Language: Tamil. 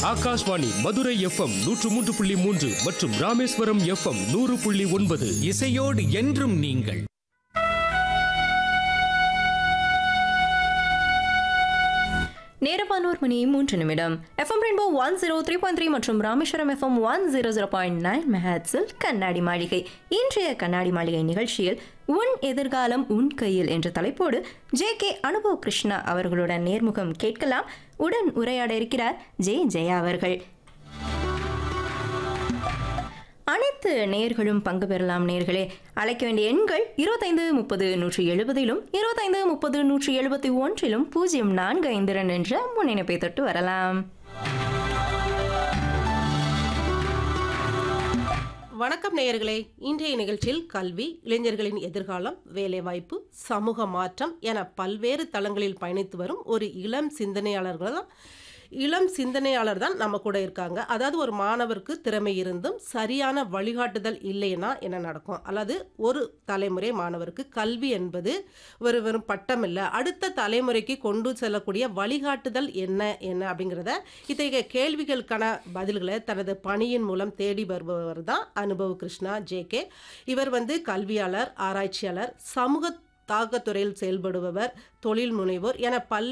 ஆகாஷ்வாணி மதுரை எஃப்எம் நூற்று மூன்று புள்ளி மூன்று மற்றும் ராமேஸ்வரம் எஃப்எம் நூறு புள்ளி ஒன்பது இசையோடு என்றும் நீங்கள் நேரப்பானோர் மணி மூன்று நிமிடம் FM rainbow one zero three point three மற்றும் Rameswaram FM one zero zero point nine மெஹாட்ஸில் கண்ணாடி மாளிகை இன்றைய கண்ணாடி மாளிகை நிகழ்ச்சியில் உன் எதிர்காலம் உன் கையில் என்ற தலைப்போடு ஜே கே அனுபவ் கிருஷ்ணா அவர்களுடன் நேர்முகம் கேட்கலாம் உடன் உரையாட இருக்கிறார் ஜே ஜெயா அவர்கள் அனைத்து நேர்களும் பங்கு பெறலாம் நேர்களே அழைக்க வேண்டிய எண்கள் இருபத்தைந்து முப்பது நூற்றி எழுபதிலும் இருபத்தைந்து முப்பது நூற்றி எழுபத்தி ஒன்றிலும் பூஜ்ஜியம் நான்கு ஐந்து இரண்டு என்ற முன்னிணைப்பை தொட்டு வரலாம் வணக்கம் நேயர்களே இன்றைய நிகழ்ச்சியில் கல்வி இளைஞர்களின் எதிர்காலம் வேலைவாய்ப்பு சமூக மாற்றம் என பல்வேறு தளங்களில் பயணித்து வரும் ஒரு இளம் சிந்தனையாளர்கள் தான் இளம் சிந்தனையாளர் தான் நம்ம கூட இருக்காங்க அதாவது ஒரு மாணவருக்கு திறமை இருந்தும் சரியான வழிகாட்டுதல் இல்லைன்னா என்ன நடக்கும் அல்லது ஒரு தலைமுறை மாணவருக்கு கல்வி என்பது ஒரு வெறும் பட்டம் இல்லை அடுத்த தலைமுறைக்கு கொண்டு செல்லக்கூடிய வழிகாட்டுதல் என்ன என்ன அப்படிங்கிறத இத்தகைய கேள்விகளுக்கான பதில்களை தனது பணியின் மூலம் தேடி வருபவர் தான் அனுபவ் கிருஷ்ணா ஜேகே இவர் வந்து கல்வியாளர் ஆராய்ச்சியாளர் சமூக தாக்கத்துறையில் செயல்படுபவர் தொழில் முனைவோர் என பல்